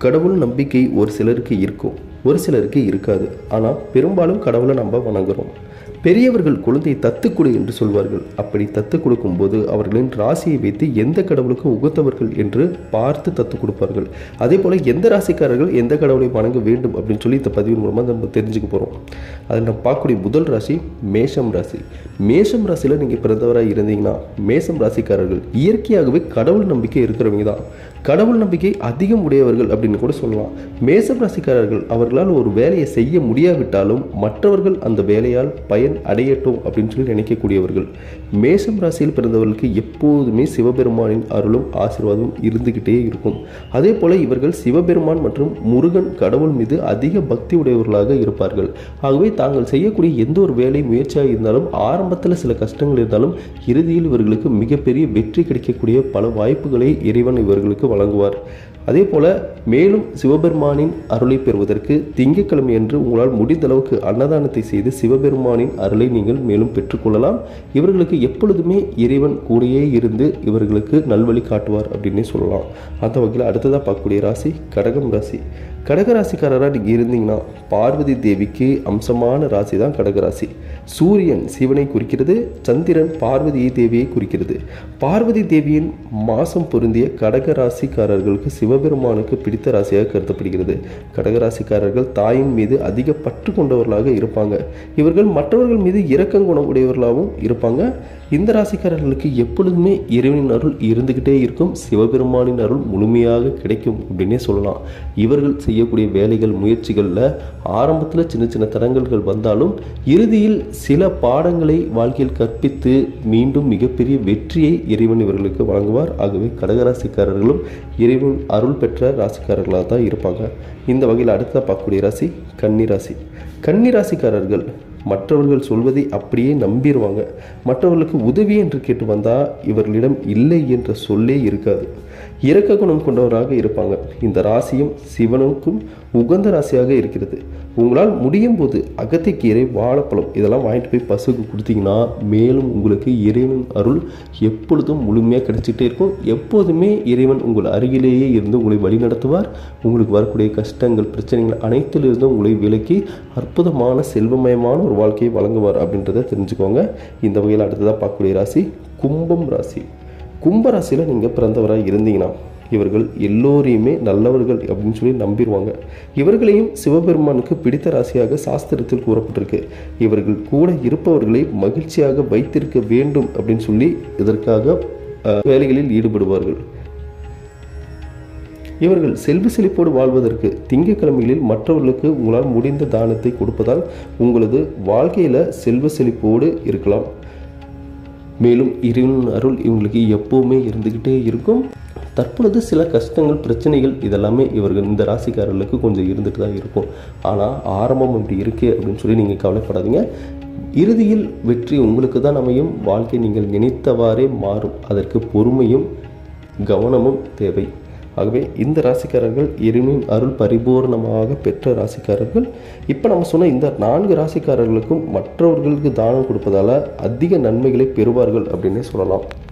கடவுள் நம்பிக்கை ஒரு சிலருக்கு இருக்கும் ஒரு சிலருக்கு இருக்காது ஆனால் பெரும்பாலும் கடவுளை நம்ம வணங்குறோம் பெரியவர்கள் குழந்தையை தத்து கொடு என்று சொல்வார்கள் அப்படி தத்து கொடுக்கும்போது அவர்களின் ராசியை வைத்து எந்த கடவுளுக்கு உகத்தவர்கள் என்று பார்த்து தத்து கொடுப்பார்கள் அதே போல் எந்த ராசிக்காரர்கள் எந்த கடவுளை வணங்க வேண்டும் அப்படின்னு சொல்லி இந்த பதிவின் மூலமாக நம்ம தெரிஞ்சுக்க போகிறோம் அதில் நம்ம பார்க்கக்கூடிய முதல் ராசி மேஷம் ராசி மேஷம் ராசியில் நீங்கள் பிறந்தவராக இருந்தீங்கன்னா மேஷம் ராசிக்காரர்கள் இயற்கையாகவே கடவுள் நம்பிக்கை இருக்கிறவங்க தான் கடவுள் நம்பிக்கை அதிகம் உடையவர்கள் அப்படின்னு கூட சொல்லலாம் மேசம் ராசிக்காரர்கள் அவர்களால் ஒரு வேலையை செய்ய முடியாவிட்டாலும் மற்றவர்கள் அந்த வேலையால் பயன் அடையட்டும் அப்படின்னு சொல்லி நினைக்கக்கூடியவர்கள் மேசம் ராசியில் பிறந்தவர்களுக்கு எப்போதுமே சிவபெருமானின் அருளும் ஆசீர்வாதமும் இருந்துகிட்டே இருக்கும் அதே போல இவர்கள் சிவபெருமான் மற்றும் முருகன் கடவுள் மீது அதிக பக்தி உடையவர்களாக இருப்பார்கள் ஆகவே தாங்கள் செய்யக்கூடிய எந்த ஒரு வேலை முயற்சியாக இருந்தாலும் ஆரம்பத்தில் சில கஷ்டங்கள் இருந்தாலும் இறுதியில் இவர்களுக்கு மிகப்பெரிய வெற்றி கிடைக்கக்கூடிய பல வாய்ப்புகளை இறைவன் இவர்களுக்கு வழங்குவார் அதே போல மேலும் சிவபெருமானின் அருளை பெறுவதற்கு திங்கட்கிழமை என்று உங்களால் முடிந்த அளவுக்கு அன்னதானத்தை செய்து சிவபெருமானின் அருளை நீங்கள் மேலும் பெற்றுக்கொள்ளலாம் இவர்களுக்கு எப்பொழுதுமே இறைவன் கூடயே இருந்து இவர்களுக்கு நல்வழி காட்டுவார் அப்படின்னே சொல்லலாம் அந்த வகையில் அடுத்ததாக பார்க்கக்கூடிய ராசி கடகம் ராசி கடகராசிக்காரராக நீங்கள் இருந்தீங்கன்னா பார்வதி தேவிக்கு அம்சமான ராசி தான் கடகராசி சூரியன் சிவனை குறிக்கிறது சந்திரன் பார்வதி தேவியை குறிக்கிறது பார்வதி தேவியின் மாசம் பொருந்திய கடக ராசிக்காரர்களுக்கு சிவபெருமானுக்கு பிடித்த ராசியாக கருதப்படுகிறது கடகராசிக்காரர்கள் தாயின் மீது அதிக பற்று கொண்டவர்களாக இருப்பாங்க இவர்கள் மற்றவர்கள் மீது இரக்கம் குணம் உடையவர்களாகவும் இருப்பாங்க இந்த ராசிக்காரர்களுக்கு எப்பொழுதுமே இறைவனின் அருள் இருந்துக்கிட்டே இருக்கும் சிவபெருமானின் அருள் முழுமையாக கிடைக்கும் அப்படின்னே சொல்லலாம் இவர்கள் செய்யக்கூடிய வேலைகள் முயற்சிகளில் ஆரம்பத்தில் சின்ன சின்ன தடங்கல்கள் வந்தாலும் இறுதியில் சில பாடங்களை வாழ்க்கையில் கற்பித்து மீண்டும் மிகப்பெரிய வெற்றியை இறைவன் இவர்களுக்கு வழங்குவார் ஆகவே கடகராசிக்காரர்களும் இறைவன் அருள் பெற்ற ராசிக்காரர்களாக தான் இருப்பாங்க இந்த வகையில் அடுத்ததாக பார்க்கக்கூடிய ராசி கன்னி ராசி கன்னி ராசிக்காரர்கள் மற்றவர்கள் சொல்வதை அப்படியே நம்பிடுவாங்க மற்றவர்களுக்கு உதவி என்று கேட்டு வந்தால் இவர்களிடம் இல்லை என்ற சொல்லே இருக்காது இரக்க குணம் கொண்டவராக இருப்பாங்க இந்த ராசியும் சிவனுக்கும் உகந்த ராசியாக இருக்கிறது உங்களால் முடியும் போது அகத்திக்கீரை வாழைப்பழம் இதெல்லாம் வாங்கிட்டு போய் பசுக்கு கொடுத்தீங்கன்னா மேலும் உங்களுக்கு இறைவன் அருள் எப்பொழுதும் முழுமையாக கிடைச்சிட்டே இருக்கும் எப்போதுமே இறைவன் உங்கள் அருகிலேயே இருந்து உங்களை வழிநடத்துவார் உங்களுக்கு வரக்கூடிய கஷ்டங்கள் பிரச்சனைகள் அனைத்திலிருந்தும் உங்களை விலக்கி அற்புதமான செல்வமயமான ஒரு வாழ்க்கையை வழங்குவார் அப்படின்றத தெரிஞ்சுக்கோங்க இந்த வகையில் அடுத்ததாக பார்க்கக்கூடிய ராசி கும்பம் ராசி கும்ப ராசியில் நீங்கள் பிறந்தவராக இருந்தீங்கன்னா இவர்கள் எல்லோரையுமே நல்லவர்கள் அப்படின்னு சொல்லி நம்பிடுவாங்க இவர்களையும் சிவபெருமானுக்கு பிடித்த ராசியாக சாஸ்திரத்தில் கூறப்பட்டிருக்கு இவர்கள் கூட இருப்பவர்களை மகிழ்ச்சியாக வைத்திருக்க வேண்டும் அப்படின்னு சொல்லி இதற்காக அஹ், வேலைகளில் ஈடுபடுவார்கள் இவர்கள் செல்வ செழிப்போடு வாழ்வதற்கு திங்கட்கிழமைகளில் மற்றவர்களுக்கு உங்களால் முடிந்த தானத்தை கொடுப்பதால் உங்களது வாழ்க்கையில் செல்வ செழிப்போடு இருக்கலாம் மேலும் இறைவன் அருள் இவங்களுக்கு எப்பவுமே இருந்துக்கிட்டே இருக்கும் தற்பொழுது சில கஷ்டங்கள் பிரச்சனைகள் இதெல்லாமே இவர்கள் இந்த ராசிக்காரர்களுக்கு கொஞ்சம் இருந்துட்டு தான் இருக்கும் ஆனால் ஆரம்பம் இப்படி இருக்கு அப்படின்னு சொல்லி நீங்கள் கவலைப்படாதீங்க இறுதியில் வெற்றி உங்களுக்கு தான் அமையும் வாழ்க்கை நீங்கள் நினைத்தவாறே மாறும் அதற்கு பொறுமையும் கவனமும் தேவை ஆகவே இந்த ராசிக்காரர்கள் இறைவனின் அருள் பரிபூர்ணமாக பெற்ற ராசிக்காரர்கள் இப்போ நம்ம சொன்ன இந்த நான்கு ராசிக்காரர்களுக்கும் மற்றவர்களுக்கு தானம் கொடுப்பதால அதிக நன்மைகளை பெறுவார்கள் அப்படின்னே சொல்லலாம்